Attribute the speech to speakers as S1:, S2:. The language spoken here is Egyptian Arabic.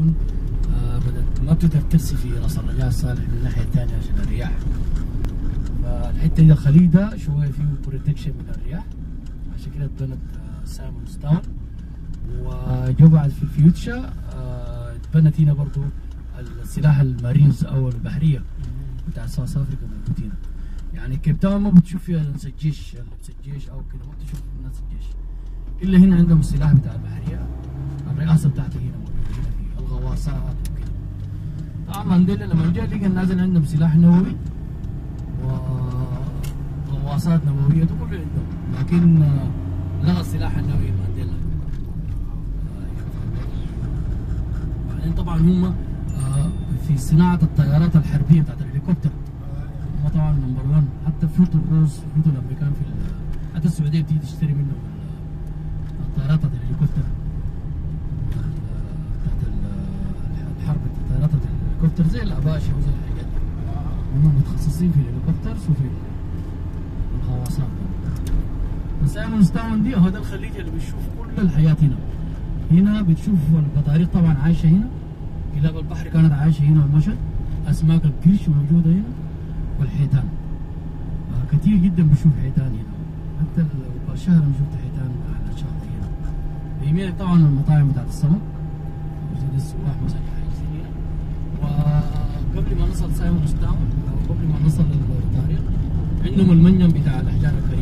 S1: تكون آه بدأت ما بتقدر ترسي في راس الرجاء الصالح من الناحيه الثانيه عشان الرياح فالحته دي الخليج ده شويه فيه بروتكشن من الرياح عشان كده اتبنت آه سايمون ستاون وجو بعد في الفيوتشا آه اتبنت هنا برضو السلاح المارينز او البحريه بتاع ساوث افريقيا موجود هنا يعني كيب تاون ما بتشوف فيها ناس الجيش لبس الجيش او كده ما بتشوف ناس الجيش الا هنا عندهم السلاح بتاع البحريه الرئاسه بتاعته هنا موجوده هنا في الغواصات وكده طبعا مانديلا لما جاء لقى الناس اللي عندهم سلاح نووي وغواصات نوويه ده كله عندهم لكن آه، لغى السلاح النووي مانديلا بعدين طبعا هم آه، في صناعه الطيارات الحربيه بتاعت الهليكوبتر هم طبعا نمبر 1 حتى فلوت الروس فلوت الامريكان في ال- حتى السعوديه بتيجي تشتري منهم ال- الطيارات بتاعت الهليكوبتر بتاعت ال- الحرب الطيارات بتاعت الهليكوبتر زي الاباشا وزي الحاجات دي هم متخصصين في الهليكوبترز وفي الغواصات بس ايمون ستاون دي هو ده الخليج اللي بتشوف كل الحياه هنا هنا بتشوف البطاريق طبعا عايشه هنا كلاب البحر كانت عايشه هنا ومشت اسماك القرش موجوده هنا والحيتان آه كثير جدا بشوف حيتان هنا حتى لو الشهر انا شفت حيتان على الشاطئ هنا بيمينك طبعا المطاعم بتاعت السمك وزي السواح مثلا حاجزين هنا وقبل ما نصل سايمون ستاون او قبل ما نصل للطريق عندهم المنجم بتاع الاحجار الكريمه